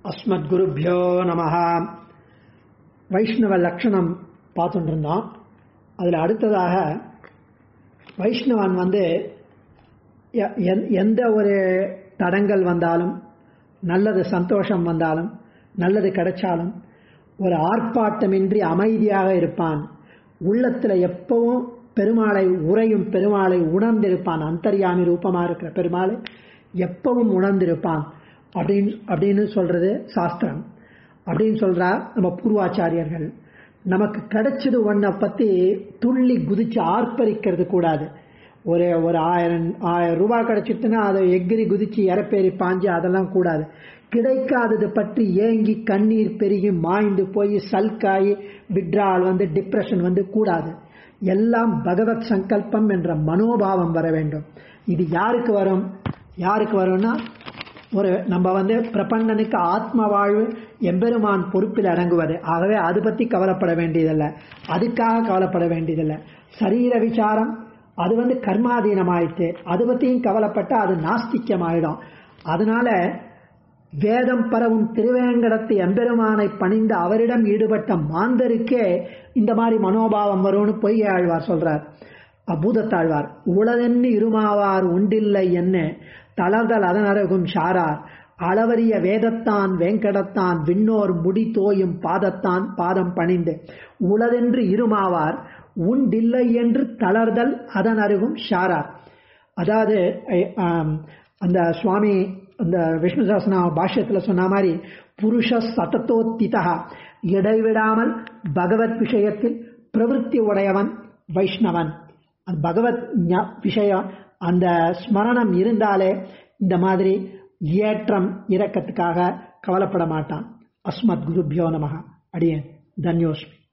அஸ்மத் குருபியோ நமஹ வைஷ்ணவ லட்சணம் பார்த்துட்டு இருந்தோம் அதில் அடுத்ததாக வைஷ்ணவன் வந்து எ- எந்- எந்த ஒரு தடங்கள் வந்தாலும் நல்லது சந்தோஷம் வந்தாலும் நல்லது கிடைச்சாலும் ஒரு ஆர்ப்பாட்டமின்றி அமைதியாக இருப்பான் உள்ளத்துல எப்பவும் பெருமாளை உறையும் பெருமாளை உணர்ந்திருப்பான் அந்தர்யாமி ரூபமா இருக்கிற பெருமாளை எப்பவும் உணர்ந்திருப்பான் அப்படின்னு அப்படின்னு சொல்றது சாஸ்திரம் அப்படின்னு சொல்றா நம்ம பூர்வாச்சாரியர்கள் நமக்கு கிடைச்சது ஒன்றை பத்தி துள்ளி குதிச்சு ஆர்ப்பரிக்கிறது கூடாது ஒரு ஒரு ஆயிரம் ஆயிரம் ரூபாய் கிடைச்சிட்டுன்னா அதை எகிரி குதிச்சு இறப்பேறி பாஞ்சு அதெல்லாம் கூடாது கிடைக்காதது பற்றி ஏங்கி கண்ணீர் பெருகி மாய்ந்து போய் சல்காயி விட்ரால் வந்து டிப்ரெஷன் வந்து கூடாது எல்லாம் பகவத் சங்கல்பம் என்ற மனோபாவம் வர வேண்டும் இது யாருக்கு வரும் யாருக்கு வரும்னா ஒரு நம்ம வந்து பிரபந்தனுக்கு ஆத்ம வாழ்வு எம்பெருமான் பொறுப்பில் அடங்குவது ஆகவே அது பத்தி கவலைப்பட வேண்டியதில்லை அதுக்காக கவலைப்பட வேண்டியதில்லை சரீர விசாரம் அது வந்து கர்மாதீனமாயிடுச்சு அது பத்தியும் கவலைப்பட்டா அது நாஸ்திக்கமாயிடும் அதனால வேதம் பரவும் திருவேங்கடத்து எம்பெருமானை பணிந்து அவரிடம் ஈடுபட்ட மாந்தருக்கே இந்த மாதிரி மனோபாவம் வரும்னு பொய் ஆழ்வார் சொல்றார் பூதத்தாழ்வார் உளதென்னு இருமாவார் உண்டில்லை என்ன தளர்தல் அதனரகும் ஷாரார் அளவரிய வேதத்தான் வேங்கடத்தான் விண்ணோர் முடி தோயும் பாதத்தான் பாதம் பணிந்து உளதென்று இருமாவார் உண்டில்லை என்று தளர்தல் அதன் அருகும் ஷாரார் அதாவது ஐ- ஆம், அந்த சுவாமி அந்த விஷ்ணு சாஸ்திரா பாஷ்யத்துல சொன்ன மாதிரி புருஷ சதத்தோத்திதா இடைவிடாமல் பகவத் விஷயத்தில் பிரவೃತ್ತಿ உடையவன் வைஷ்ணவன் அந்த பகவத் ஞா- விஷயம் அந்த ஸ்மரணம் இருந்தாலே இந்த மாதிரி ஏற்றம் இரக்கத்துக்காக கவலைப்பட மாட்டான் அஸ்மத் குருபியோ நமக அடியேன் தன்யோஸ்மி